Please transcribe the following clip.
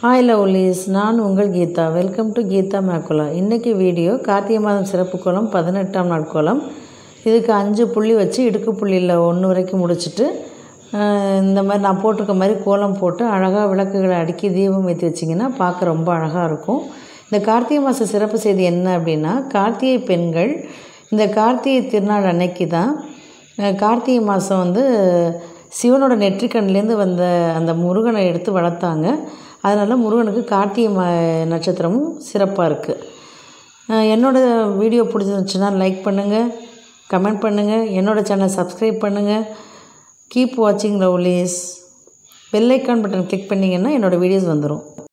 hi lovelies நான் உங்கள் Geetha welcome to Geetha மேக்குலா இன்றைக்கி வீடியோ கார்த்திகை மாதம் சிறப்பு கோலம் பதினெட்டாம் நாள் கோலம் இதுக்கு அஞ்சு புள்ளி வச்சு இடுக்கு புள்ளியில் ஒன்று வரைக்கும் முடிச்சுட்டு ஆஹ், இந்த மாதிரி நான் போட்டிருக்க மாதிரி கோலம் போட்டு அழகாக விளக்குகளை அடுக்கி தீபம் ஏற்றி வச்சிங்கன்னா பார்க்க ரொம்ப அழகாக இருக்கும் இந்த கார்த்திகை மாத சிறப்பு செய்தி என்ன அப்படின்னா கார்த்திகை பெண்கள் இந்த கார்த்திகை திருநாள் அன்னைக்கு தான் அஹ் கார்த்திகை மாதம் வந்து சிவனோட நெற்றிக்கண்லேருந்து வந்த அந்த முருகனை எடுத்து வளர்த்தாங்க அதனால் முருகனுக்கு கார்த்திகை ம நட்சத்திரமும் சிறப்பாக இருக்குது என்னோட வீடியோ பிடிச்சிருந்துச்சுன்னா லைக் பண்ணுங்கள் கமெண்ட் பண்ணுங்கள் என்னோட சேனல் சப்ஸ்கிரைப் பண்ணுங்கள் கீப் வாட்சிங் lovelies bell icon button click பண்ணிங்கன்னா என்னோடய வீடியோஸ் வந்துடும்